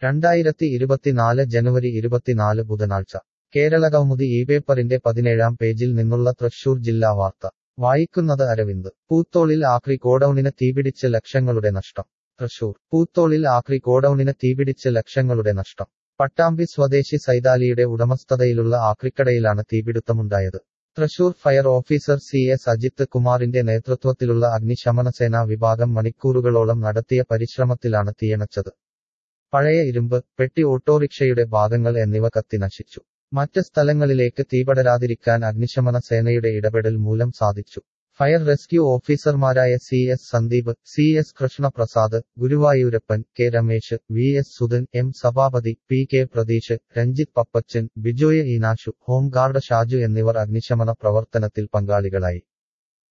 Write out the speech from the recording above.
രണ്ടായിരത്തി ഇരുപത്തിനാല് ജനുവരി ഇരുപത്തിനാല് ബുധനാഴ്ച കേരള കൗമുദി ഈ പേപ്പറിന്റെ പതിനേഴാം പേജിൽ നിന്നുള്ള തൃശൂർ ജില്ലാ വാർത്ത വായിക്കുന്നത് അരവിന്ദ് പൂത്തോളിൽ ആക്രി ഗോഡൌണിന് തീപിടിച്ച് ലക്ഷങ്ങളുടെ നഷ്ടം തൃശൂർ പൂത്തോളിൽ ആക്രി ഗോഡൌണിന് തീപിടിച്ച് ലക്ഷങ്ങളുടെ നഷ്ടം പട്ടാമ്പി സ്വദേശി സൈതാലിയുടെ ഉടമസ്ഥതയിലുള്ള ആക്രിക്കടയിലാണ് തീപിടുത്തമുണ്ടായത് Thrissur fire officer C S Ajith കുമാറിന്റെ നേതൃത്വത്തിലുള്ള അഗ്നിശമനസേനാ വിഭാഗം മണിക്കൂറുകളോളം നടത്തിയ പരിശ്രമത്തിലാണ് തീയണച്ചത് പഴയ ഇരുമ്പ് പെട്ടി ഓട്ടോറിക്ഷയുടെ ഭാഗങ്ങൾ എന്നിവ കത്തി നശിച്ചു മറ്റ് സ്ഥലങ്ങളിലേക്ക് തീപടരാതിരിക്കാൻ അഗ്നിശമന സേനയുടെ ഇടപെടൽ മൂലം സാധിച്ചു ഫയർ റെസ്ക്യൂ ഓഫീസർമാരായ C S Sandeep C S Krishnaprasad Guruvayurappan K Ramesh V S Sudhan M Sabhapathi P K Pratheesh Ranjith Pappachan Bijoy Eenashu home guard Shaju എന്നിവർ അഗ്നിശമന പ്രവർത്തനത്തിൽ പങ്കാളികളായി